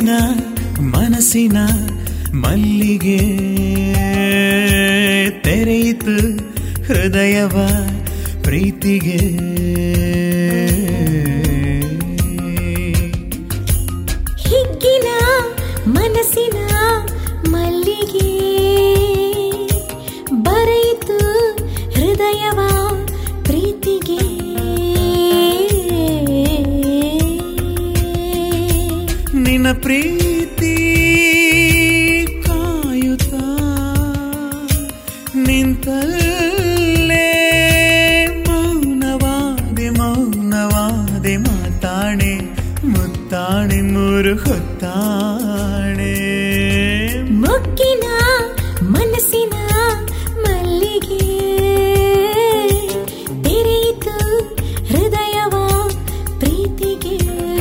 ಹಿಗ್ಗಿನ ಮನಸ್ಸಿನ ಮಲ್ಲಿಗೆ ತೆರೆಯಿತು ಹೃದಯವ ಪ್ರೀತಿಗೆ ಹಿಗ್ಗಿನ ಮನಸ್ಸಿನ ಮಲ್ಲಿಗೆ ಬರೆಯಿತು ಹೃದಯವ ಪ್ರೀತಿಗೆ ನಿನ್ನ ಪ್ರೀತಿ ಕಾಯುತ್ತಾ ನಿಂತಲ್ಲೇ ಮೌನವಾದೆ ಮೌನವಾದೆ ಮಾತಾಣೆ ಮುತ್ತಾಣೆ ಮೂರು ಹೊತ್ತಾಣೆ ಮೊಗ್ಗಿನ ಮನಸ್ಸಿನ ಮಲ್ಲಿಗೆ ತೆರೆಯಿತು ಹೃದಯವ ಪ್ರೀತಿಗೆ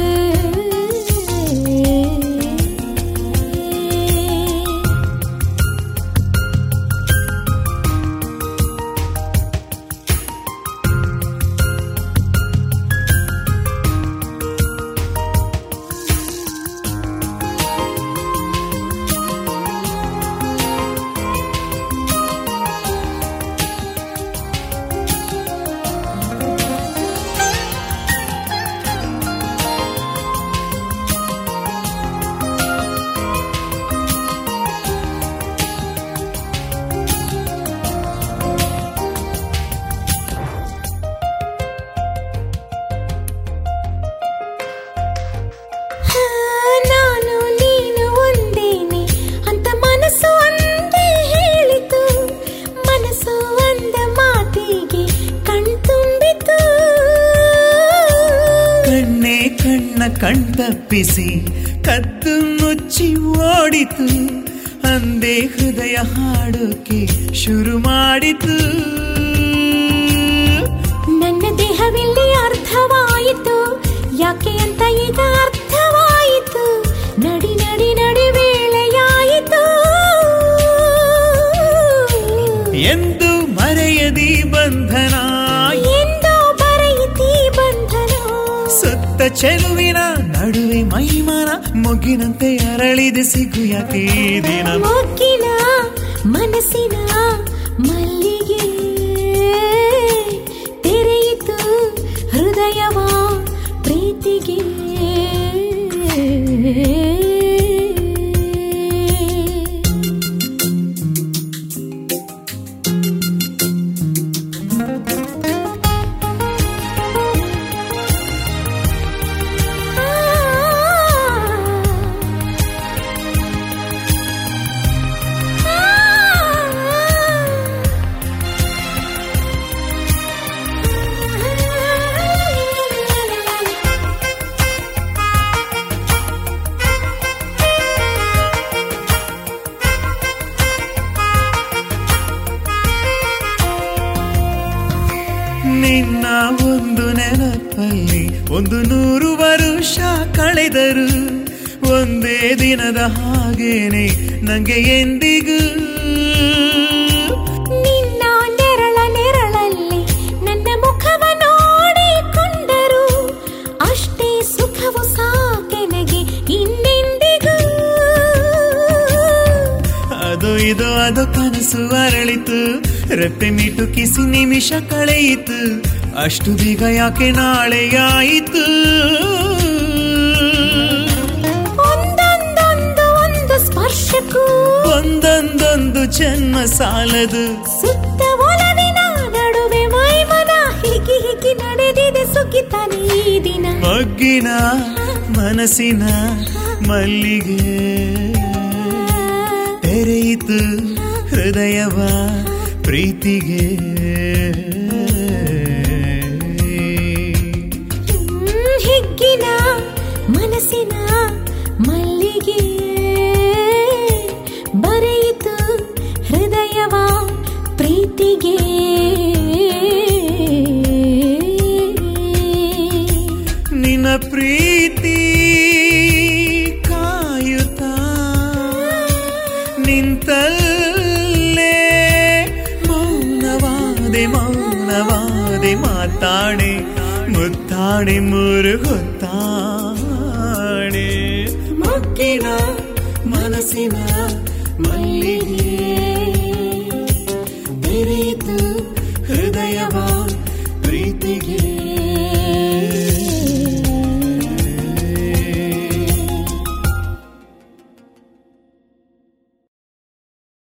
ಹಾ, ನಾನು ನೀನು ಒಂದೇನೆ ಅಂತ ಮನಸ್ಸು ಅಂದೇ ಹೇಳಿತು ಮನಸ್ಸು ಅಂದ ಮಾತಿಗೆ ಕಣ್ತುಂಬಿತು ಕಣ್ಣೆ ಕಣ್ಣ ಕಣ್ತಪ್ಪಿಸಿ ಕದ್ದು ಮುಚ್ಚಿ ಓಡಿತು ಅಂದೇ ಹೃದಯ ಹಾಡೋಕೆ ಶುರು ಮಾಡಿತು ನನ್ನ ದೇಹವಿಲ್ಲಿ ಅರ್ಥವಾಯಿತು ಯಾಕೆ ಅಂತ ಈಗ ಅರ್ಥವಾಯಿತು ನಡಿ ನಡಿ ನಡಿ ವೇಳೆಯಾಯಿತು ಎಂದು ಮರೆಯದಿ ಬಂಧನ ಎಂದೋ ಬರೆಯಿತಿ ಬಂಧನ ಸುತ್ತ ಚೆಲುವಿನ ನಡುವೆ ಮೈಮನ ಮೊಗ್ಗಿನಂತೆ ಅರಳಿದೆ ಸಿಗು ಯಾಕೆ ಈ ದಿನ ಮೊಗ್ಗಿನ ಮನಸ್ಸಿನ ಮಲ್ಲಿಗೆ ತೆರೆಯಿತು ಹೃದಯವ ಪ್ರೀತಿಗೆ ನಿನ್ನ ಒಂದು ನೆನಪಲ್ಲಿ ಒಂದು ನೂರು ವರುಷ ಕಳೆದರು ಒಂದೇ ದಿನದ ಹಾಗೇನೆ ನಂಗೆ ಎಂದಿಗೂ ನಿನ್ನ ನೆರಳ ನೆರಳಲ್ಲಿ ನನ್ನ ಮುಖವ ನೋಡಿಕೊಂಡರು ಅಷ್ಟೇ ಸುಖವು ಸಾಕೆನಗೆ ಇನ್ನೆಂದಿಗೂ ಅದು ಇದು ಅದು ಕನಸು ಅರಳಿತು ರೆಪ್ಪೆ ಮಿಟು ಕಿಸಿ ನಿಮಿಷ ಕಳೆಯಿತು ಅಷ್ಟು ಬೇಗ ಯಾಕೆ ನಾಳೆಯಾಯಿತು ಒಂದೊಂದೊಂದು ಒಂದು ಸ್ಪರ್ಶಕ್ಕೂ ಒಂದೊಂದೊಂದು ಜನ್ಮ ಸಾಲದು ಸುತ್ತ ಒಲವಿನ ನಡುವೆ ಮೈಮನ ಹಿಗಿ ಹಿಗಿ ನಡೆದಿದೆ ಸುಖಿತಾನೆ ಈ ದಿನ ಮೊಗ್ಗಿನ ಮನಸ್ಸಿನ ಮಲ್ಲಿಗೆ ತೆರೆಯಿತು ಹೃದಯವ ಪ್ರೀತಿಗೆ ಹ್ಮ್, ಹಿಗ್ಗಿನ ಮನಸ್ಸಿನ ಮಲ್ಲಿಗೆ ಬರೆಯಿತು ಹೃದಯವ ಪ್ರೀತಿಗೆ ನಿನ್ನ ಪ್ರೀತಿ ಕಾಯುತ್ತಾ ನಿಂತಲ್ಲೇ ಮೌನವಾದೆ ಮೌನವಾದೆ ಮಾತಾಡೆ ಮುತ್ತಾಡೆ ಮೂರು ಹೊತ್ತಾಡೆ ಮೊಗ್ಗ ಹುಡುಕಿನ ಮನಸ್ಸಿನ ಮಲ್ಲಿಗೆ